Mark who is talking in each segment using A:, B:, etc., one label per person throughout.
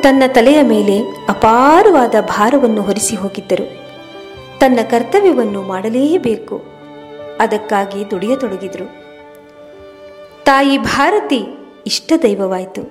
A: ತನ್ನ ತಲೆಯ ಮೇಲೆ ಅಪಾರವಾದ ಭಾರವನ್ನು ಹೊರಿಸಿ ಹೋಗಿದ್ದರು ತನ್ನ ಕರ್ತವ್ಯವನ್ನು ಮಾಡಲೇಬೇಕು ಅದಕ್ಕಾಗಿ ದುಡಿಯತೊಡಗಿದ್ರು ತಾಯಿ ಭಾರತಿ ಇಷ್ಟ ದೈವವಾಯಿತು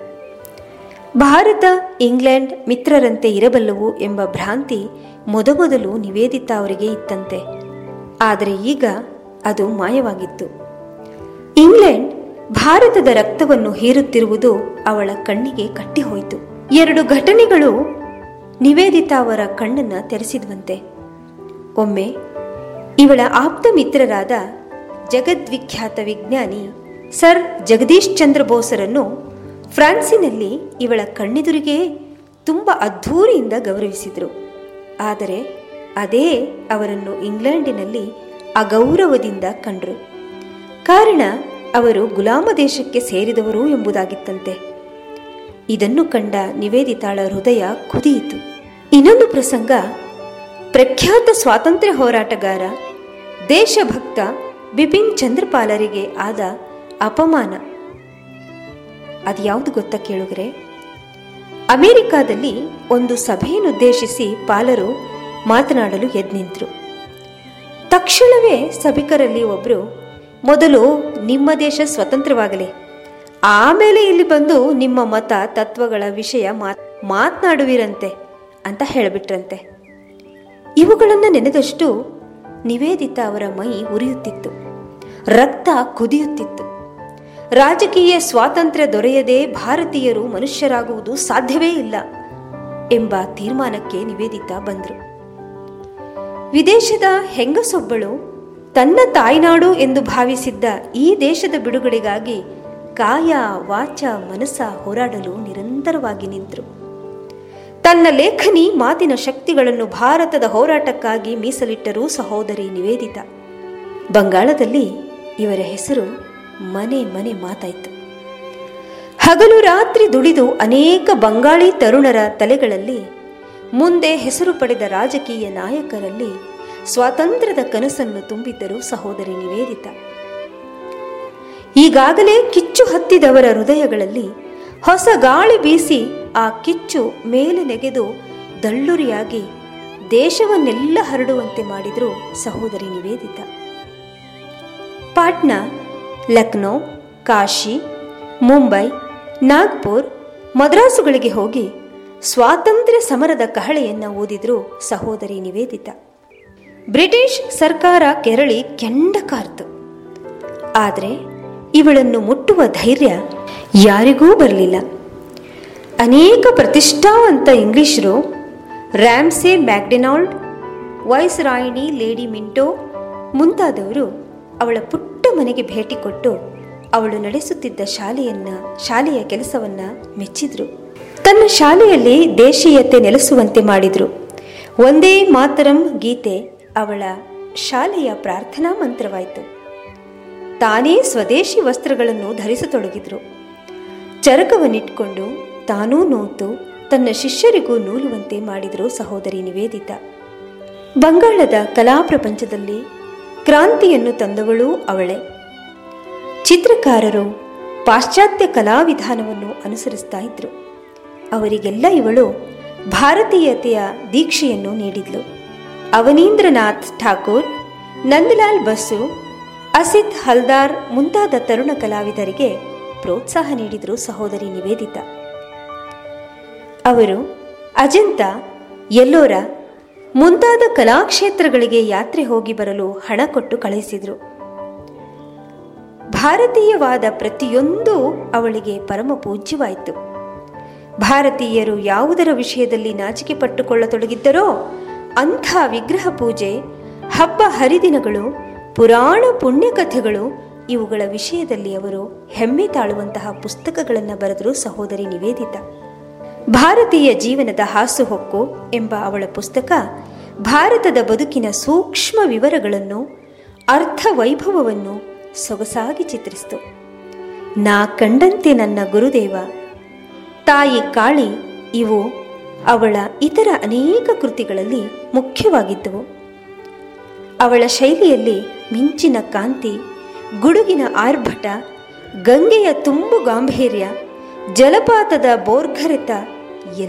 A: ಭಾರತ ಇಂಗ್ಲೆಂಡ್ ಮಿತ್ರರಂತೆ ಇರಬಲ್ಲವು ಎಂಬ ಭ್ರಾಂತಿ ಮೊದಮೊದಲು ನಿವೇದಿತಾ ಅವರಿಗೆ ಇತ್ತಂತೆ ಆದರೆ ಈಗ ಅದು ಮಾಯವಾಗಿತ್ತು ಇಂಗ್ಲೆಂಡ್ ಭಾರತದ ರಕ್ತವನ್ನು ಹೀರುತ್ತಿರುವುದು ಅವಳ ಕಣ್ಣಿಗೆ ಕಟ್ಟಿಹೋಯಿತು ಎರಡು ಘಟನೆಗಳು ನಿವೇದಿತಾ ಅವರ ಕಣ್ಣನ್ನು ತೆರೆಸಿದ್ವಂತೆ ಒಮ್ಮೆ ಇವಳ ಆಪ್ತ ಮಿತ್ರರಾದ ಜಗದ್ವಿಖ್ಯಾತ ವಿಜ್ಞಾನಿ ಸರ್ ಜಗದೀಶ್ ಚಂದ್ರ ಬೋಸರನ್ನು ಫ್ರಾನ್ಸಿನಲ್ಲಿ ಇವಳ ಕಣ್ಣೆದುರಿಗೆ ತುಂಬ ಅದ್ಧೂರಿಯಿಂದ ಗೌರವಿಸಿದರು ಆದರೆ ಅದೇ ಅವರನ್ನು ಇಂಗ್ಲೆಂಡಿನಲ್ಲಿ ಅಗೌರವದಿಂದ ಕಂಡರು ಕಾರಣ ಅವರು ಗುಲಾಮ ದೇಶಕ್ಕೆ ಸೇರಿದವರು ಎಂಬುದಾಗಿತ್ತಂತೆ ಇದನ್ನು ಕಂಡ ನಿವೇದಿತಾಳ ಹೃದಯ ಕುದಿಯಿತು ಇನ್ನೊಂದು ಪ್ರಸಂಗ ಪ್ರಖ್ಯಾತ ಸ್ವಾತಂತ್ರ್ಯ ಹೋರಾಟಗಾರ ದೇಶಭಕ್ತ ಬಿಪಿನ್ ಚಂದ್ರಪಾಲರಿಗೆ ಆದ ಅಪಮಾನ ಅದ್ಯಾವುದು ಗೊತ್ತಾ ಕೇಳುಗರೆ ಅಮೆರಿಕಾದಲ್ಲಿ ಒಂದು ಸಭೆಯನ್ನುದ್ದೇಶಿಸಿ ಪಾಲರು ಮಾತನಾಡಲು ಎದ್ನಿಂತರು ತಕ್ಷಣವೇ ಸಭಿಕರಲ್ಲಿ ಒಬ್ಬರು ಮೊದಲು ನಿಮ್ಮ ದೇಶ ಸ್ವತಂತ್ರವಾಗಲಿ ಆಮೇಲೆ ಇಲ್ಲಿ ಬಂದು ನಿಮ್ಮ ಮತ ತತ್ವಗಳ ವಿಷಯ ಮಾತ್ ಮಾತನಾಡುವಿರಂತೆ ಅಂತ ಹೇಳಿಬಿಟ್ರಂತೆ ಇವುಗಳನ್ನು ನೆನೆದಷ್ಟು ನಿವೇದಿತಾ ಅವರ ಮೈ ಉರಿಯುತ್ತಿತ್ತು ರಕ್ತ ಕುದಿಯುತ್ತಿತ್ತು ರಾಜಕೀಯ ಸ್ವಾತಂತ್ರ್ಯ ದೊರೆಯದೆ ಭಾರತೀಯರು ಮನುಷ್ಯರಾಗುವುದು ಸಾಧ್ಯವೇ ಇಲ್ಲ ಎಂಬ ತೀರ್ಮಾನಕ್ಕೆ ನಿವೇದಿತಾ ಬಂದರು ವಿದೇಶದ ಹೆಂಗಸೊಬ್ಬಳು ತನ್ನ ತಾಯ್ನಾಡು ಎಂದು ಭಾವಿಸಿದ್ದ ಈ ದೇಶದ ಬಿಡುಗಡೆಗಾಗಿ ಕಾಯ ವಾಚ ಮನಸ್ಸ ಹೋರಾಡಲು ನಿರಂತರವಾಗಿ ನಿಂತರು ತನ್ನ ಲೇಖನಿ ಮಾತಿನ ಶಕ್ತಿಗಳನ್ನು ಭಾರತದ ಹೋರಾಟಕ್ಕಾಗಿ ಮೀಸಲಿಟ್ಟರು ಸಹೋದರಿ ನಿವೇದಿತಾ ಬಂಗಾಳದಲ್ಲಿ ಇವರ ಹೆಸರು ಮನೆ ಮನೆ ಮಾತಾಯಿತು ಹಗಲು ರಾತ್ರಿ ದುಡಿದು ಅನೇಕ ಬಂಗಾಳಿ ತರುಣರ ತಲೆಗಳಲ್ಲಿ ಮುಂದೆ ಹೆಸರು ಪಡೆದ ರಾಜಕೀಯ ನಾಯಕರಲ್ಲಿ ಸ್ವಾತಂತ್ರ್ಯದ ಕನಸನ್ನು ತುಂಬಿದ್ದರು ಸಹೋದರಿ ನಿವೇದಿತಾ ಈಗಾಗಲೇ ಕಿಚ್ಚು ಹತ್ತಿದವರ ಹೃದಯಗಳಲ್ಲಿ ಹೊಸ ಗಾಳಿ ಬೀಸಿ ಆ ಕಿಚ್ಚು ಮೇಲೆ ನೆಗೆದು ದಳ್ಳುರಿಯಾಗಿ ದೇಶವನ್ನೆಲ್ಲ ಹರಡುವಂತೆ ಮಾಡಿದರು ಸಹೋದರಿ ನಿವೇದಿತಾ ಪಾಟ್ನಾ ಲಕ್ನೋ ಕಾಶಿ ಮುಂಬೈ ನಾಗ್ಪುರ್ ಮದ್ರಾಸುಗಳಿಗೆ ಹೋಗಿ ಸ್ವಾತಂತ್ರ್ಯ ಸಮರದ ಕಹಳೆಯನ್ನು ಓದಿದ್ರು ಸಹೋದರಿ ನಿವೇದಿತಾ ಬ್ರಿಟಿಷ್ ಸರ್ಕಾರ ಕೆರಳಿ ಕೆಂಡ ಕಾರ್ತು ಆದರೆ ಇವಳನ್ನು ಮುಟ್ಟುವ ಧೈರ್ಯ ಯಾರಿಗೂ ಬರಲಿಲ್ಲ ಅನೇಕ ಪ್ರತಿಷ್ಠಾವಂತ ಇಂಗ್ಲಿಷರು ರ್ಯಾಮ್ಸೆ ಮ್ಯಾಕ್ಡೆನಾಲ್ಡ್ ವೈಸ್ ರಾಯಿಣಿ ಲೇಡಿ ಮಿಂಟೋ ಮುಂತಾದವರು ಅವಳ ಪುಟ್ಟ ಮನೆಗೆ ಭೇಟಿ ಕೊಟ್ಟು ಅವಳು ನಡೆಸುತ್ತಿದ್ದ ಶಾಲೆಯನ್ನ ಶಾಲೆಯ ಕೆಲಸವನ್ನ ಮೆಚ್ಚಿದ್ರು ತನ್ನ ಶಾಲೆಯಲ್ಲಿ ದೇಶೀಯತೆ ನೆಲೆಸುವಂತೆ ಮಾಡಿದ್ರು ಒಂದೇ ಮಾತರಂ ಗೀತೆ ಅವಳ ಶಾಲೆಯ ಪ್ರಾರ್ಥನಾ ಮಂತ್ರವಾಯಿತು ತಾನೇ ಸ್ವದೇಶಿ ವಸ್ತ್ರಗಳನ್ನು ಧರಿಸತೊಡಗಿದ್ರು ಚರಕವನ್ನಿಟ್ಕೊಂಡು ತಾನೂ ನೋತು ತನ್ನ ಶಿಷ್ಯರಿಗೂ ನೂಲುವಂತೆ ಮಾಡಿದರು ಸಹೋದರಿ ನಿವೇದಿತಾ ಬಂಗಾಳದ ಕಲಾ ಪ್ರಪಂಚದಲ್ಲಿ ಕ್ರಾಂತಿಯನ್ನು ತಂದವಳೂ ಅವಳೇ ಚಿತ್ರಕಾರರು ಪಾಶ್ಚಾತ್ಯ ಕಲಾವಿಧಾನವನ್ನು ಅನುಸರಿಸ್ತಾ ಇದ್ರು ಅವರಿಗೆಲ್ಲ ಇವಳು ಭಾರತೀಯತೆಯ ದೀಕ್ಷೆಯನ್ನು ನೀಡಿದ್ಲು ಅವನೀಂದ್ರನಾಥ್ ಠಾಕೂರ್ ನಂದಲಾಲ್ ಬಸು ಅಸಿತ್ ಹಲ್ದಾರ್ ಮುಂತಾದ ತರುಣ ಕಲಾವಿದರಿಗೆ ಪ್ರೋತ್ಸಾಹ ನೀಡಿದರು ಸಹೋದರಿ ನಿವೇದಿತಾ ಅವರು ಅಜಂತ ಎಲ್ಲೋರ ಮುಂತಾದ ಕಲಾಕ್ಷೇತ್ರಗಳಿಗೆ ಯಾತ್ರೆ ಹೋಗಿ ಬರಲು ಹಣ ಕೊಟ್ಟು ಕಳುಹಿಸಿದರು ಭಾರತೀಯವಾದ ಪ್ರತಿಯೊಂದು ಅವಳಿಗೆ ಪರಮ ಪೂಜ್ಯವಾಯಿತು ಭಾರತೀಯರು ಯಾವುದರ ವಿಷಯದಲ್ಲಿ ನಾಚಿಕೆ ಪಟ್ಟುಕೊಳ್ಳತೊಡಗಿದ್ದರೋ ಅಂಥ ವಿಗ್ರಹ ಪೂಜೆ ಹಬ್ಬ ಹರಿದಿನಗಳು ಪುರಾಣ ಪುಣ್ಯಕಥೆಗಳು ಇವುಗಳ ವಿಷಯದಲ್ಲಿ ಅವರು ಹೆಮ್ಮೆ ತಾಳುವಂತಹ ಪುಸ್ತಕಗಳನ್ನು ಬರೆದರು ಸಹೋದರಿ ನಿವೇದಿತಾ ಭಾರತೀಯ ಜೀವನದ ಹಾಸುಹೊಕ್ಕು ಎಂಬ ಅವಳ ಪುಸ್ತಕ ಭಾರತದ ಬದುಕಿನ ಸೂಕ್ಷ್ಮ ವಿವರಗಳನ್ನು ಅರ್ಥ ವೈಭವವನ್ನು ಸೊಗಸಾಗಿ ಚಿತ್ರಿಸಿತು ನಾ ಕಂಡಂತೆ ನನ್ನ ಗುರುದೇವ ತಾಯಿ ಕಾಳಿ ಇವು ಅವಳ ಇತರ ಅನೇಕ ಕೃತಿಗಳಲ್ಲಿ ಮುಖ್ಯವಾಗಿದ್ದವು ಅವಳ ಶೈಲಿಯಲ್ಲಿ ಮಿಂಚಿನ ಕಾಂತಿ ಗುಡುಗಿನ ಆರ್ಭಟ ಗಂಗೆಯ ತುಂಬು ಗಾಂಭೀರ್ಯ ಜಲಪಾತದ ಬೋರ್ಗರೆತ